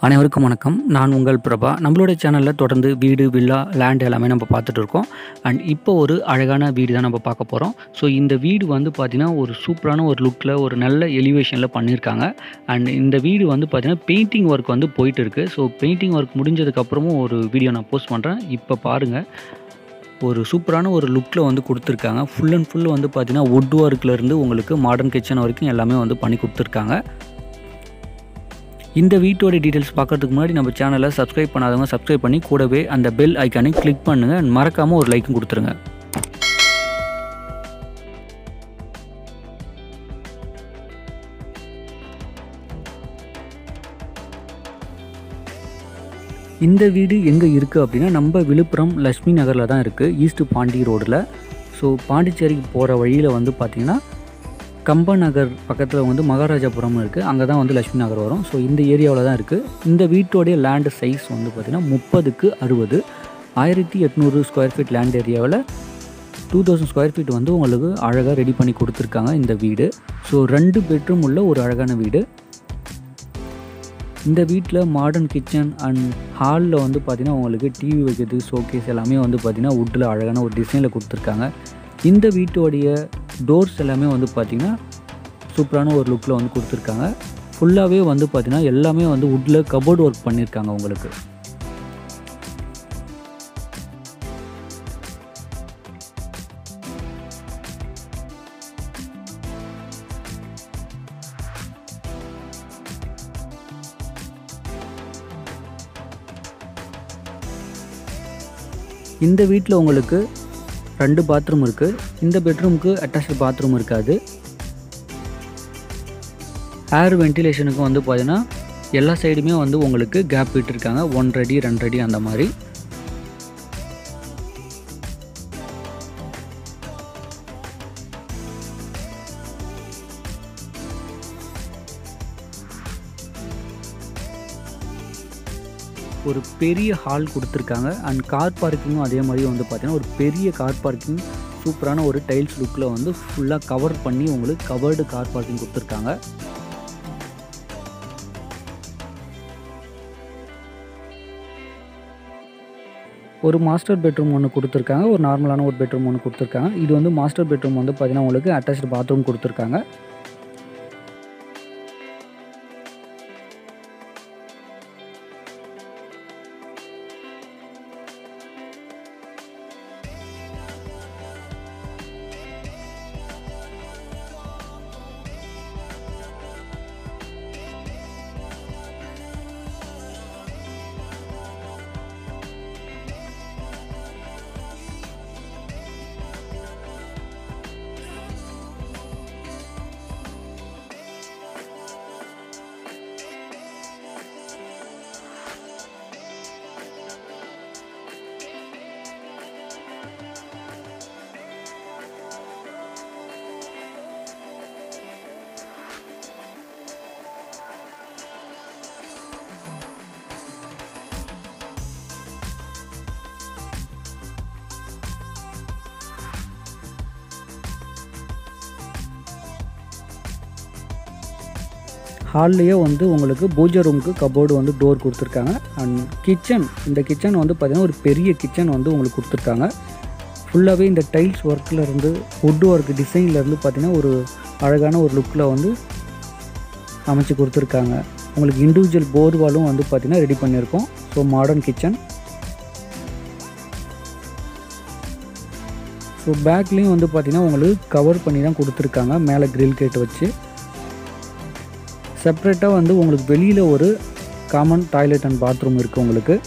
அனைவருக்கும் வணக்கம் நான் உங்கள் பிரபா நம்மளுடைய சேனலில் தொடர்ந்து வீடு வில்லா லேண்ட் எல்லாமே நம்ம பார்த்துட்டு இருக்கோம் அண்ட் இப்போ ஒரு அழகான வீடு தான் நம்ம பார்க்க போகிறோம் ஸோ இந்த வீடு வந்து பார்த்திங்கன்னா ஒரு சூப்பரான ஒரு லுக்கில் ஒரு நல்ல எலிவேஷனில் பண்ணியிருக்காங்க அண்ட் இந்த வீடு வந்து பார்த்திங்கன்னா பெயிண்டிங் ஒர்க் வந்து போயிட்டு இருக்குது ஸோ பெயிண்டிங் ஒர்க் முடிஞ்சதுக்கப்புறமும் ஒரு வீடியோ நான் போஸ்ட் பண்ணுறேன் இப்போ பாருங்கள் ஒரு சூப்பரான ஒரு லுக்கில் வந்து கொடுத்துருக்காங்க ஃபுல் அண்ட் ஃபுல் வந்து பார்த்திங்கன்னா வுட் ஒர்க்லேருந்து உங்களுக்கு மாடர்ன் கிச்சன் வரைக்கும் எல்லாமே வந்து பண்ணி கொடுத்துருக்காங்க இந்த வீட்டோட டீட்டெயில்ஸ் பார்க்கறதுக்கு முன்னாடி நம்ம சேனலை சப்ஸ்கிரைப் பண்ணாதவங்க சப்ஸ்கிரைப் பண்ணி கூடவே அந்த பெல் ஐக்கானை கிளிக் பண்ணுங்கள் and மறக்காமல் ஒரு லைக்கும் கொடுத்துருங்க இந்த வீடு எங்கே இருக்குது அப்படின்னா நம்ம விழுப்புரம் லட்சுமி நகரில் தான் இருக்குது ஈஸ்ட் பாண்டி ரோடில் ஸோ பாண்டிச்சேரிக்கு போகிற வழியில் வந்து பார்த்திங்கன்னா கம்ப நகர் பக்கத்தில் வந்து மகாராஜாபுரம் இருக்குது அங்கே தான் வந்து லட்சுமி நகர் வரும் ஸோ இந்த ஏரியாவில் தான் இருக்குது இந்த வீட்டோடைய லேண்டு சைஸ் வந்து பார்த்திங்கன்னா முப்பதுக்கு அறுபது ஆயிரத்தி எட்நூறு ஸ்கொயர் ஃபீட் லேண்ட் ஏரியாவில் டூ தௌசண்ட் ஸ்கொயர் ஃபீட் வந்து உங்களுக்கு அழகாக ரெடி பண்ணி கொடுத்துருக்காங்க இந்த வீடு ஸோ ரெண்டு பெட்ரூம் உள்ள ஒரு அழகான வீடு இந்த வீட்டில் மாடர்ன் கிச்சன் அண்ட் ஹாலில் வந்து பார்த்திங்கன்னா உங்களுக்கு டிவி வைக்கிறது ஷோகேஸ் எல்லாமே வந்து பார்த்திங்கன்னா வுட்டில் அழகான ஒரு டிசைனில் கொடுத்துருக்காங்க இந்த வீட்டோடைய டோர்ஸ் எல்லாமே வந்து பார்த்திங்கன்னா சூப்பரான ஒரு லுக்கில் வந்து கொடுத்துருக்காங்க ஃபுல்லாகவே வந்து பார்த்திங்கன்னா எல்லாமே வந்து வுட்டில் கபோர்ட் ஒர்க் பண்ணியிருக்காங்க உங்களுக்கு இந்த வீட்டில் உங்களுக்கு ரெண்டு பாத்ரூம் இருக்குது இந்த பெட்ரூமுக்கு அட்டாச்சு பாத்ரூம் இருக்காது ஏர் வென்டிலேஷனுக்கு வந்து பார்த்தீங்கன்னா எல்லா சைடுமே வந்து உங்களுக்கு கேப் விட்டுருக்காங்க ஒன்றரை அடி ரெண்டரை அடி அந்த மாதிரி ஒரு பெரிய ஹால் கொடுத்துருக்காங்க அண்ட் கார் பார்க்கிங்கும் அதே மாதிரி வந்து பார்த்தீங்கன்னா ஒரு பெரிய கார் பார்க்கிங் சூப்பரான ஒரு டைல்ஸ் லுக்கில் வந்து ஃபுல்லாக கவர் பண்ணி உங்களுக்கு கவர்டு கார் பார்க்கிங் கொடுத்துருக்காங்க ஒரு மாஸ்டர் பெட்ரூம் ஒன்று கொடுத்துருக்காங்க ஒரு நார்மலான ஒரு பெட்ரூம் ஒன்று கொடுத்துருக்காங்க இது வந்து மாஸ்டர் பெட்ரூம் வந்து பார்த்தீங்கன்னா உங்களுக்கு அட்டாச்சு பாத்ரூம் கொடுத்துருக்காங்க ஹால்லேயே வந்து உங்களுக்கு பூஜை ரூமுக்கு கபோர்டு வந்து டோர் கொடுத்துருக்காங்க அண்ட் கிச்சன் இந்த கிச்சன் வந்து பார்த்திங்கன்னா ஒரு பெரிய கிச்சன் வந்து உங்களுக்கு கொடுத்துருக்காங்க ஃபுல்லாகவே இந்த டைல்ஸ் ஒர்க்கில் இருந்து வுட் ஒர்க் டிசைன்லேருந்து பார்த்திங்கன்னா ஒரு அழகான ஒரு லுக்கில் வந்து அமைச்சு கொடுத்துருக்காங்க உங்களுக்கு இண்டிவிஜுவல் போர் வாலும் வந்து பார்த்திங்கன்னா ரெடி பண்ணியிருக்கோம் ஸோ மாடர்ன் கிச்சன் ஸோ பேக்லேயும் வந்து பார்த்திங்கன்னா உங்களுக்கு கவர் பண்ணி தான் கொடுத்துருக்காங்க மேலே கிரில் கேட் வச்சு செப்ரேட்டாக வந்து உங்களுக்கு வெளியில் ஒரு காமன் டாய்லெட் அண்ட் பாத்ரூம் இருக்குது உங்களுக்கு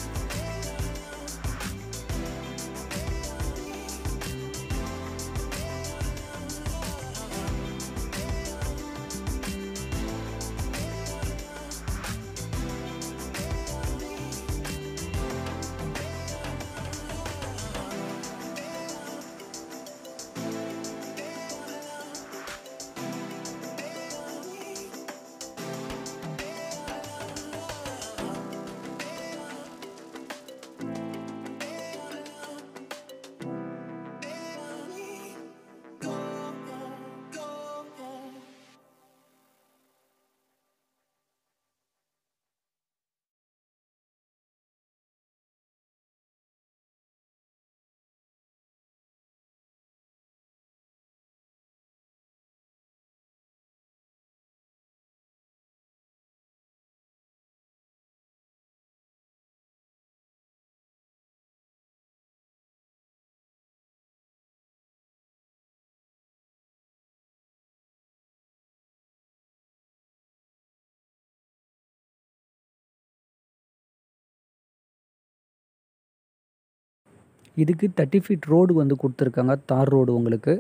இதுக்கு தேர்ட்டி ஃபீட் ரோடு வந்து கொடுத்துருக்காங்க தார் ரோடு உங்களுக்கு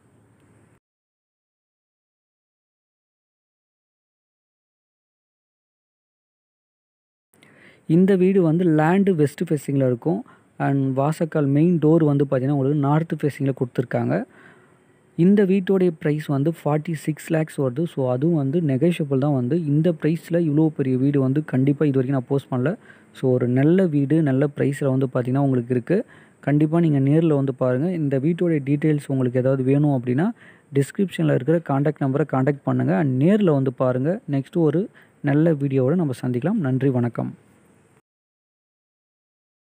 இந்த வீடு வந்து லேண்டு வெஸ்ட் ஃபேஸிங்கில் இருக்கும் அண்ட் வாசக்கால் மெயின் டோர் வந்து பார்த்திங்கன்னா உங்களுக்கு நார்த்து ஃபேஸிங்கில் கொடுத்துருக்காங்க இந்த வீட்டோடைய ப்ரைஸ் வந்து ஃபார்ட்டி சிக்ஸ் லேக்ஸ் வருது ஸோ அதுவும் வந்து நெகோஷியபிள் தான் வந்து இந்த ப்ரைஸில் இவ்வளோ பெரிய வீடு வந்து கண்டிப்பாக இது வரைக்கும் நான் போஸ்ட் பண்ணல ஸோ ஒரு நல்ல வீடு நல்ல ப்ரைஸில் வந்து பார்த்திங்கன்னா உங்களுக்கு இருக்குது கண்டிப்பாக நீங்கள் நேரில் வந்து பாருங்கள் இந்த வீட்டோடைய டீட்டெயில்ஸ் உங்களுக்கு ஏதாவது வேணும் அப்படின்னா டிஸ்கிரிப்ஷனில் இருக்கிற காண்டாக்ட் நம்பரை காண்டாக்ட் பண்ணுங்கள் அண்ட் நேரில் வந்து பாருங்கள் நெக்ஸ்ட்டு ஒரு நல்ல வீடியோவோடு நம்ம சந்திக்கலாம் நன்றி வணக்கம்